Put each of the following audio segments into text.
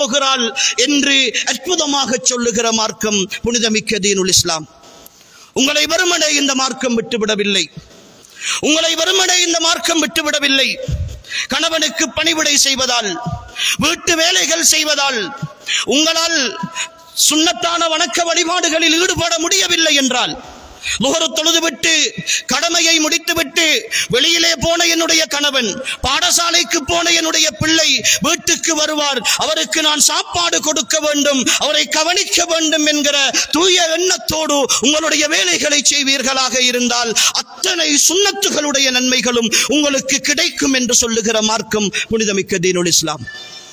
போகிறாள் என்று அற்புதமாக சொல்லுகிற மார்க்கம் புனிதமிக்க தீனுல் இஸ்லாம் உங்களை வெறுமனே இந்த மார்க்கம் விட்டுவிடவில்லை உங்களை வெறுமனே இந்த மார்க்கம் விட்டுவிடவில்லை கணவனுக்கு பணிவிடை செய்வதால் வீட்டு வேலைகள் செய்வதால் உங்களால் சுண்ணத்தான வணக்க வழிபாடுகளில் ஈடுபட முடியவில்லை என்றால் முகரு தொழுதுவிட்டு கடமையை முடித்துவிட்டு வெளியிலே போன என்னுடைய கணவன் பாடசாலைக்கு போன என்னுடைய பிள்ளை வீட்டுக்கு வருவார் அவருக்கு நான் சாப்பாடு கொடுக்க வேண்டும் அவரை கவனிக்க வேண்டும் என்கிற தூய எண்ணத்தோடு உங்களுடைய வேலைகளை செய்வீர்களாக இருந்தால் அத்தனை சுண்ணத்துகளுடைய நன்மைகளும் உங்களுக்கு கிடைக்கும் என்று சொல்லுகிற மார்க்கம் புனிதமிக்க தீனுல் இஸ்லாம்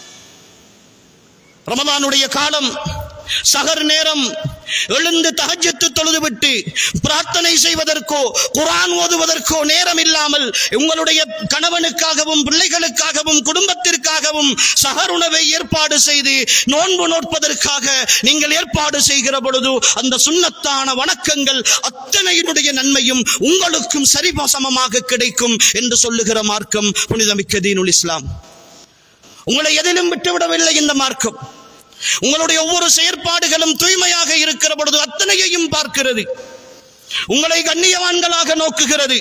ரமலானுடைய காலம் சகர் நேரம் எழுந்து தஹஜ்ஜத்து தொழுதுவிட்டு பிரார்த்தனை செய்வதற்கோ குர்ஆன் ஓதுவதற்கோ நேரம் இல்லாமல் உங்களுடைய கணவனுக்காகவும் பிள்ளைகளுக்காகவும் குடும்பத்திற்காகவும் சகர் உணவை ஏற்பாடு செய்து நோன்பு நோட்பதற்காக நீங்கள் ஏற்பாடு செய்கிற பொழுது அந்த சுண்ணத்தான வணக்கங்கள் அத்தனையினுடைய நன்மையும் உங்களுக்கும் சரிசமமாக கிடைக்கும் என்று சொல்லுகிற மார்க்கம் புனிதமிக்க தீனுல் இஸ்லாம் உங்களை எதிலும் விட்டுவிடவில்லை இந்த மார்க்கம் உங்களுடைய ஒவ்வொரு செயற்பாடுகளும் தூய்மையாக இருக்கிற பொழுது அத்தனையையும் பார்க்கிறது உங்களை கண்ணியவான்களாக நோக்குகிறது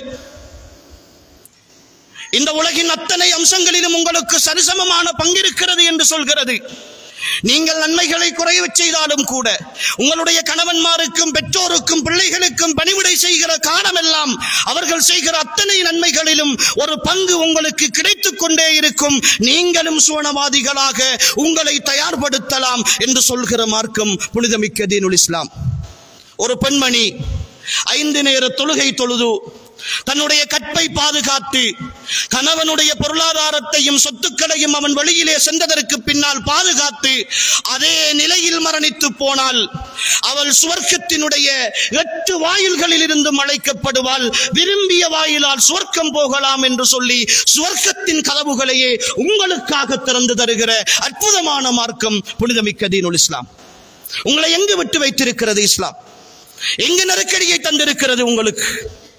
இந்த உலகின் அத்தனை அம்சங்களிலும் உங்களுக்கு சரிசமமான பங்கிருக்கிறது என்று சொல்கிறது நீங்கள் நன்மைகளை குறையச் செய்தாலும் கூட உங்களுடைய கணவன்மாருக்கும் பெற்றோருக்கும் பிள்ளைகளுக்கும் பணிவிடை செய்கிற காலமெல்லாம் அவர்கள் செய்கிற அத்தனை நன்மைகளிலும் ஒரு பங்கு உங்களுக்கு கிடைத்துக் கொண்டே இருக்கும் நீங்களும் சுவனவாதிகளாக உங்களை தயார்படுத்தலாம் என்று சொல்கிற மார்க்கம் புனிதமிக்க தீனுல் இஸ்லாம் ஒரு பெண்மணி ஐந்து நேர தொழுகை தொழுது தன்னுடைய கற்பை பாதுகாத்து கணவனுடைய பொருளாதாரத்தையும் சொத்துக்களையும் அவன் வெளியிலே சென்றதற்கு பின்னால் பாதுகாத்து அதே நிலையில் மரணித்து போனால் அவள் சுவர்க்கத்தினுடைய எட்டு வாயில்களில் இருந்தும் அழைக்கப்படுவாள் விரும்பிய வாயிலால் சுவர்க்கம் போகலாம் என்று சொல்லி சுவர்க்கத்தின் கதவுகளையே உங்களுக்காக திறந்து தருகிற அற்புதமான மார்க்கம் புனிதமிக்க தீனுல் இஸ்லாம் உங்களை எங்கு விட்டு வைத்திருக்கிறது இஸ்லாம் எங்கு நெருக்கடியை தந்திருக்கிறது உங்களுக்கு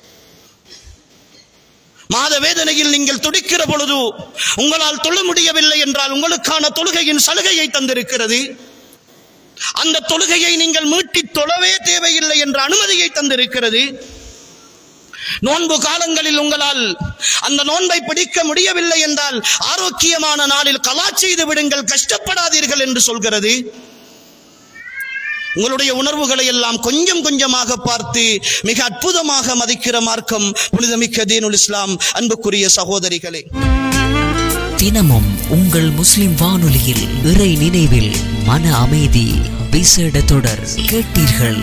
மாத வேதனையில் நீங்கள் துடிக்கிற பொழுது உங்களால் தொழ முடியவில்லை என்றால் உங்களுக்கான தொழுகையின் சலுகையை தந்திருக்கிறது அந்த தொழுகையை நீங்கள் மீட்டி தொழவே தேவையில்லை என்ற அனுமதியை தந்திருக்கிறது நோன்பு காலங்களில் உங்களால் அந்த நோன்பை பிடிக்க முடியவில்லை என்றால் ஆரோக்கியமான நாளில் கலா செய்து விடுங்கள் கஷ்டப்படாதீர்கள் என்று சொல்கிறது உங்களுடைய உணர்வுகளை எல்லாம் கொஞ்சம் கொஞ்சமாக பார்த்து மிக அற்புதமாக மதிக்கிற மார்க்கம் புனிதமிக்க தீனுல் இஸ்லாம் அன்புக்குரிய சகோதரிகளே தினமும் உங்கள் முஸ்லிம் வானொலியில் இறை நினைவில் மன அமைதி விசேட தொடர் கேட்டீர்கள்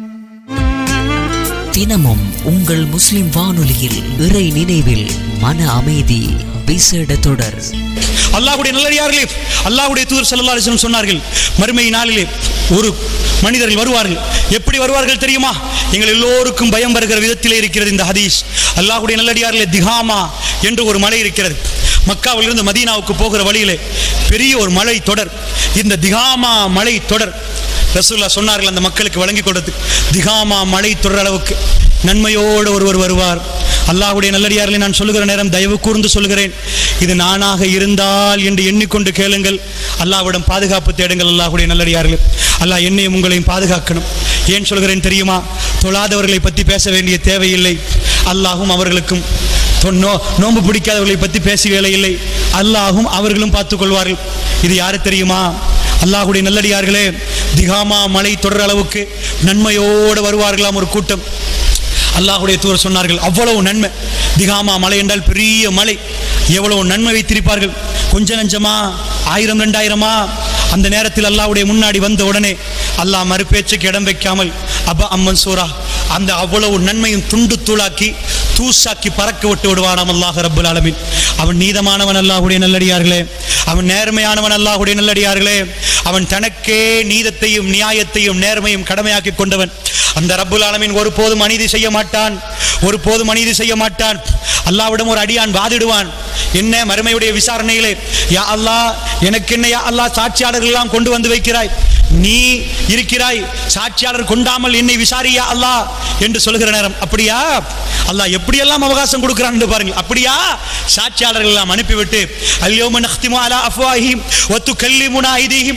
தினமும் உங்கள் முஸ்லிம் வானொலியில் இறை நினைவில் மன அமைதி விசேட தொடர் அல்லாஹ்வுடைய நல்லடியார்களே அல்லாஹ்வுடைய தூதர் ஸல்லல்லாஹு அலைஹி வஸல்லம் சொன்னார்கள் மறுமை நாளிலே ஒரு மனிதர்கள் வருவார்கள் எப்படி வருவார்கள் தெரியுமா எங்கள் எல்லோருக்கும் பயம் வருகிற விதத்திலே இருக்கிறது இந்த ஹதீஸ் அல்லாஹ்வுடைய நல்லடியார்களே திகாமா என்று ஒரு மலை இருக்கிறது மக்காவிலிருந்து மதீனாவுக்கு போகிற வழியிலே பெரிய ஒரு மலை தொடர் இந்த திகாமா மலை தொடர் ரசூல்லா சொன்னார்கள் அந்த மக்களுக்கு வழங்கி கொடுத்து திகாமா மலை தொடர் அளவுக்கு நன்மையோடு ஒருவர் வருவார் அல்லாஹ்வுடைய நல்லடியார்களை நான் சொல்லுகிற நேரம் தயவு கூர்ந்து சொல்கிறேன் இது நானாக இருந்தால் என்று எண்ணிக்கொண்டு கேளுங்கள் அல்லாஹ்விடம் பாதுகாப்பு தேடுங்கள் அல்லாஹ்வுடைய நல்லடியார்களே அல்லாஹ் என்னையும் உங்களையும் பாதுகாக்கணும் ஏன் சொல்கிறேன் தெரியுமா தொழாதவர்களை பற்றி பேச வேண்டிய தேவையில்லை அல்லாஹும் அவர்களுக்கும் தொ- நோ நோன்பு பிடிக்காதவர்களை பற்றி பேச வேலையில்லை அல்லாஹும் அவர்களும் பார்த்துக் கொள்வார்கள் இது யாரு தெரியுமா அல்லாஹ்வுடைய நல்லடியார்களே திகாமா மலை தொடர் அளவுக்கு நன்மையோடு வருவார்களாம் ஒரு கூட்டம் அல்லாஹ்வுடைய தூர் சொன்னார்கள் அவ்வளவு நன்மை திகாமா மலை என்றால் பெரிய மலை எவ்வளவு நன்மை வைத்திருப்பார்கள் கொஞ்ச நஞ்சமா ஆயிரம் ரெண்டாயிரமா அந்த நேரத்தில் அல்லாஹ்வுடைய முன்னாடி வந்த உடனே அல்லாஹ் மறுபேச்சுக்கு இடம் வைக்காமல் அப அம்மன் சூரா அந்த அவ்வளவு நன்மையும் துண்டு தூளாக்கி தூசாக்கி பறக்க விட்டு விடுவானாம் அல்லாஹ் ரப்புல் ஆலமீன் அவன் நீதமானவன் அல்லாஹ்வுடைய நல்லடியார்களே அவன் நேர்மையானவன் அல்லாஹ்வுடைய நல்லடியார்களே அவன் தனக்கே நீதத்தையும் நியாயத்தையும் நேர்மையும் கடமையாக்கி கொண்டவன் அந்த ரப்புல் ஆலமீன் ஒருபோதும் அநீதி செய்ய மாட்டான் ஒருபோதும் அநீதி செய்ய மாட்டான் அல்லாவிடம் ஒரு அடியான் வாதிடுவான் என்ன மறுமையுடைய விசாரணையிலே யா அல்லாஹ் எனக்கு என்ன யா அல்லாஹ் சாட்சியாளர்கள் எல்லாம் கொண்டு வந்து வைக்கிறாய் நீ இருக்கிறாய் சாட்சியாளர் கொண்டாமல் என்னை விசாரியா அல்லாஹ் என்று சொல்லுகிற நேரம் அப்படியா அல்லாஹ் எப்படியெல்லாம் அவகாசம் கொடுக்கிறான் என்று பாருங்கள் அப்படியா சாட்சியாளர்கள் எல்லாம் அனுப்பிவிட்டு அல்யோம நஹ்திமு அலா அஃப்வாஹிம் வத்து கல்லிமுனா ஐதீஹிம்